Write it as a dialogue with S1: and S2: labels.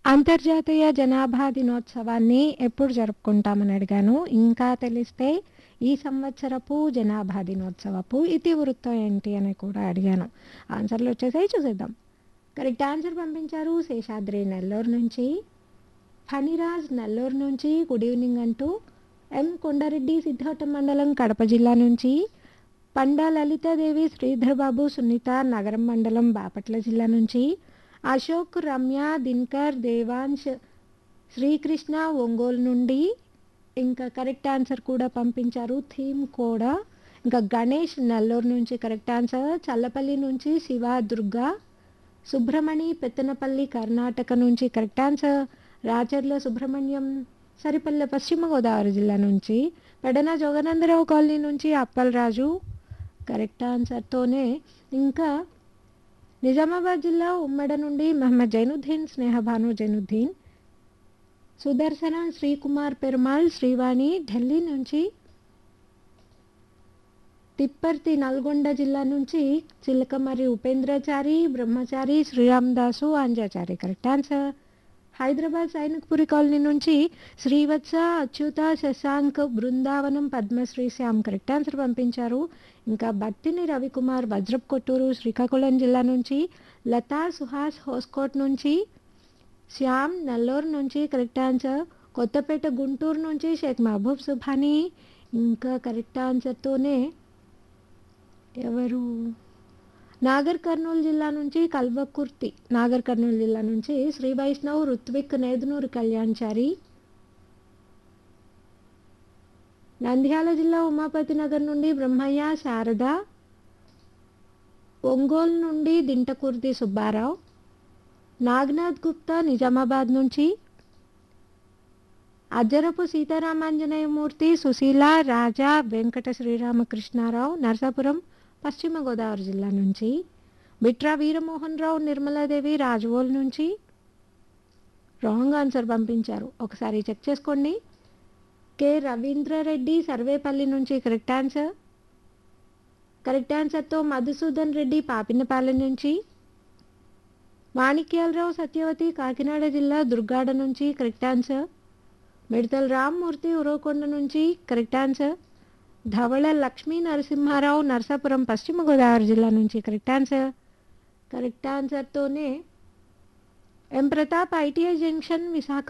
S1: అంతర్జాతీయ జనాభా దినోత్సవాన్ని ఎప్పుడు జరుపుకుంటామని అడిగాను ఇంకా తెలిస్తే ఈ సంవత్సరపు జనాభా దినోత్సవపు ఇతివృత్తం ఏంటి అని కూడా అడిగాను ఆన్సర్లు వచ్చేసాయి చూసేద్దాం కరెక్ట్ ఆన్సర్ పంపించారు శేషాద్రి నెల్లూరు నుంచి ఫణిరాజ్ నెల్లూరు నుంచి గుడ్ ఈవినింగ్ అంటూ ఎం కొండారెడ్డి సిద్ధార్థ మండలం కడప జిల్లా నుంచి పండా లలితాదేవి శ్రీధర్ బాబు సునీత నగరం మండలం బాపట్ల జిల్లా నుంచి అశోక్ రమ్య దిన్కర్ దేవాంశ్ శ్రీకృష్ణ ఒంగోలు నుండి ఇంకా కరెక్ట్ ఆన్సర్ కూడా పంపించారు థీమ్ కూడా ఇంకా గణేష్ నెల్లూరు నుంచి కరెక్ట్ ఆన్సర్ చల్లపల్లి నుంచి శివ దుర్గా సుబ్రమణి పెత్తనపల్లి కర్ణాటక నుంచి కరెక్ట్ ఆన్సర్ రాచర్ల సుబ్రహ్మణ్యం సరిపల్లె పశ్చిమ గోదావరి జిల్లా నుంచి పెడన జోగనందరావు కాలనీ నుంచి అప్పలరాజు కరెక్ట్ ఆన్సర్తోనే ఇంకా నిజామాబాద్ జిల్లా ఉమ్మడ నుండి మహమ్మద్ జైనుద్దీన్ స్నేహభాను జైనుద్దీన్ సుదర్శన శ్రీకుమార్ పెరుమాల్ శ్రీవాణి ఢిల్లీ నుంచి తిప్పర్తి నల్గొండ జిల్లా నుంచి Chilakamarri Upendrachari Brahmachari Sriramadasu Anjachari correct answer Hyderabad Sainikpuri colony నుంచి శ్రీవత్స అచ్యుత శశాంక్ బృందావనం పద్మశ్రీ శ్యామ్ కరెక్ట్ ఆన్సర్ పంపించారు ఇంకా బత్తిని రవికుమార్ వజ్రప్ కొట్టూరు శ్రీకాకుళం జిల్లా నుంచి లతా సుహాస్ హోస్కోట్ నుంచి శ్యామ్ నెల్లూరు నుంచి కరెక్ట్ ఆన్సర్ కొత్తపేట గుంటూరు నుంచి షేక్ మహబూబ్ సుభానీ ఇంకా కరెక్ట్ ఆన్సర్తోనే ఎవరు నాగర్ కర్నూలు జిల్లా నుంచి కల్వకుర్తి నాగర్ కర్నూలు జిల్లా నుంచి శ్రీ వైష్ణవ్ రుత్విక్ నేదునూరు కళ్యాణ్చారి నంద్యాల జిల్లా ఉమాపతి నగర్ నుండి బ్రహ్మయ్య శారద ఒంగోలు నుండి దింటకుర్తి సుబ్బారావు నాగనాథ్ గుప్తా నిజామాబాద్ నుంచి అజ్జరపు సీతారామాంజనేయమూర్తి సుశీల రాజా వెంకట శ్రీరామకృష్ణారావు నరసాపురం పశ్చిమ గోదావరి జిల్లా నుంచి బిట్రా వీరమోహన్ రావు నిర్మలాదేవి రాజవోల్ నుంచి రాంగ్ ఆన్సర్ పంపించారు ఒకసారి చెక్ చేసుకోండి కె రవీంద్రారెడ్డి సర్వేపల్లి నుంచి కరెక్ట్ ఆన్సర్ కరెక్ట్ ఆన్సర్తో మధుసూదన్ రెడ్డి పాపినపాలెం నుంచి మాణిక్యాలరావు సత్యవతి కాకినాడ జిల్లా దుర్గాడ నుంచి కరెక్ట్ ఆన్సర్ మిడతల రామ్మూర్తి ఉరవకొండ నుంచి కరెక్ట్ ఆన్సర్ ధవళ లక్ష్మీ నరసింహారావు నరసాపురం పశ్చిమ గోదావరి జిల్లా నుంచి కరెక్ట్ ఆన్సర్ కరెక్ట్ ఆన్సర్తోనే M Pratap ITI junction Visakha